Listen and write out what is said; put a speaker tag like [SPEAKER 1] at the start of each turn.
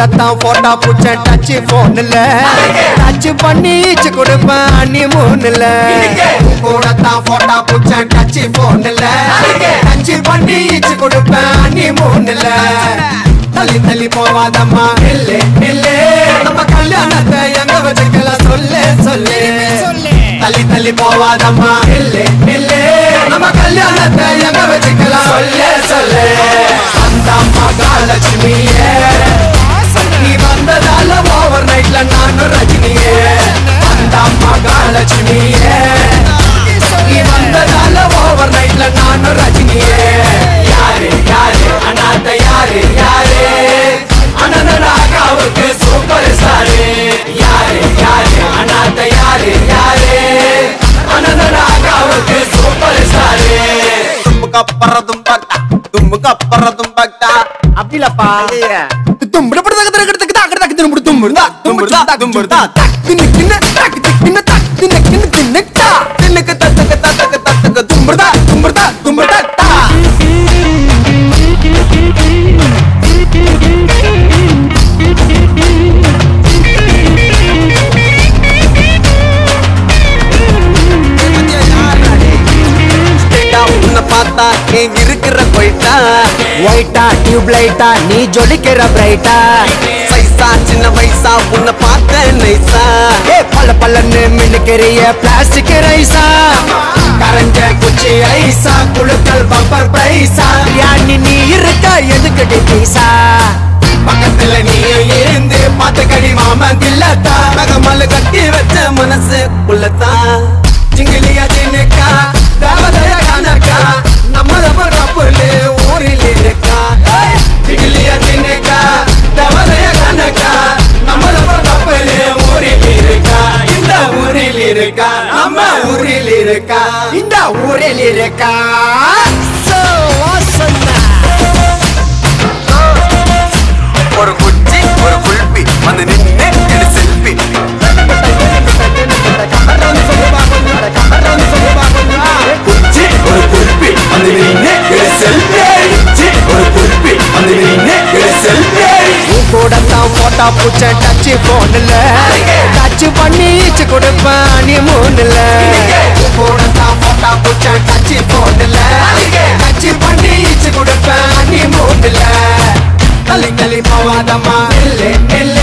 [SPEAKER 1] கூட தான் போட்டா புடிச்ச டச் போன்ல டச் பண்ணி ஈச்சு கொடுப்பேன் அண்ணி மூணுல கூட தான் போட்டா புடிச்ச டச் போன்ல டச் பண்ணி ஈச்சு கொடுப்பேன் அண்ணி மூணுல தள்ளி தள்ளி போவாதம்மா இல்லே இல்லே நம்ம கல்யாணத்தை எங்க வச்சுக்கலாம் சொல்லு சொல்லு தள்ளி தள்ளி போவாதம்மா இல்லே இல்லே நம்ம கல்யாணத்தை எங்க வச்சுக்கலாம் சொல்லு சொல்லு அந்த மகாலட்சுமியே நீ வந்ததால ஓவர் நைட்ல நானும் ரஜினியே அந்த மகாலட்சுமியே நீ வந்ததால ஓவர் நைட்ல நானும் ரஜினியே யாரு யாரு அனாத யாரு யாரு அனந்தனாகாவுக்கு சூப்பர் ஸ்டாரு யாரு யாரு அனாத யாரு யாரு அனந்தனாகாவுக்கு சூப்பர் ஸ்டாரு
[SPEAKER 2] தும்புக்கு அப்புறதும் பக்தா தும்புக்கு அப்புறதும் பக்தா
[SPEAKER 1] அப்படி இல்லப்பா
[SPEAKER 2] இல்லையே தின்னுக்கு தத்துக்கு தத்துக்கு தத்துக்கு தும்புடா தும்புடா தும்புடா தா உன்னை பார்த்தா நீ இருக்கிற போயிட்டா
[SPEAKER 1] ஒயிட்டா டியூப் லைட்டா நீ ஜொலிக்கிற பிரைட்டா
[SPEAKER 2] சைஸா சின்ன வயசா உன்னை பார்த்த நைஸா
[SPEAKER 1] ஏ பல்ல பல்லன்னு மின்னுக்கிறிய பிளாஸ்டிக் ரைஸா கரஞ்ச குச்சி ஐசா குழுக்கள் பம்பர் பிரைஸா யானி நீ இருக்க எதுக்கடி பீசா
[SPEAKER 2] பக்கத்துல நீ இருந்து பார்த்த கடி மாமன் இல்லத்தா நகமல்ல கட்டி வச்ச மனசு உள்ளத்தா ஜிங்கிலியா ஜினுக்கா தேவதைய கணக்கா நம்ம நம்ம கப்புலு ஊரில் இருக்கா ஏய், ஜிங்கிலியா ஜினுக்கா தேவதைய கணக்கா நம்ம நம்ம கப்புலு ஊரில் இருக்கா இந்த ஊரில் இருக்கா நம்ம ஊரில் இருக்கா
[SPEAKER 1] இந்த ஊரில் இருக்கா So awesome.
[SPEAKER 2] ஒரு குச்சி ஒரு குல்பி வந்து நின்று எடு செல்ஃபி குச்சி ஒரு குல்பி வந்து நின்று எடு செல்ஃபி குச்சி ஒரு குல்பி வந்து நின்று எடு செல்ஃபி
[SPEAKER 1] உன் கூட தான் போட்டா பூச்ச டச் போன்ல டச் பண்ணி ஈச்சு கொடுப்பேன் நீ மூணுல உன் கூட தான் போட்டா பூச்ச டச் போன்ல டச் பண்ணி ஈச்சு கொடுப்பேன் நீ மூணுல தள்ளி தள்ளி போவாதம்மா இல்ல இல்ல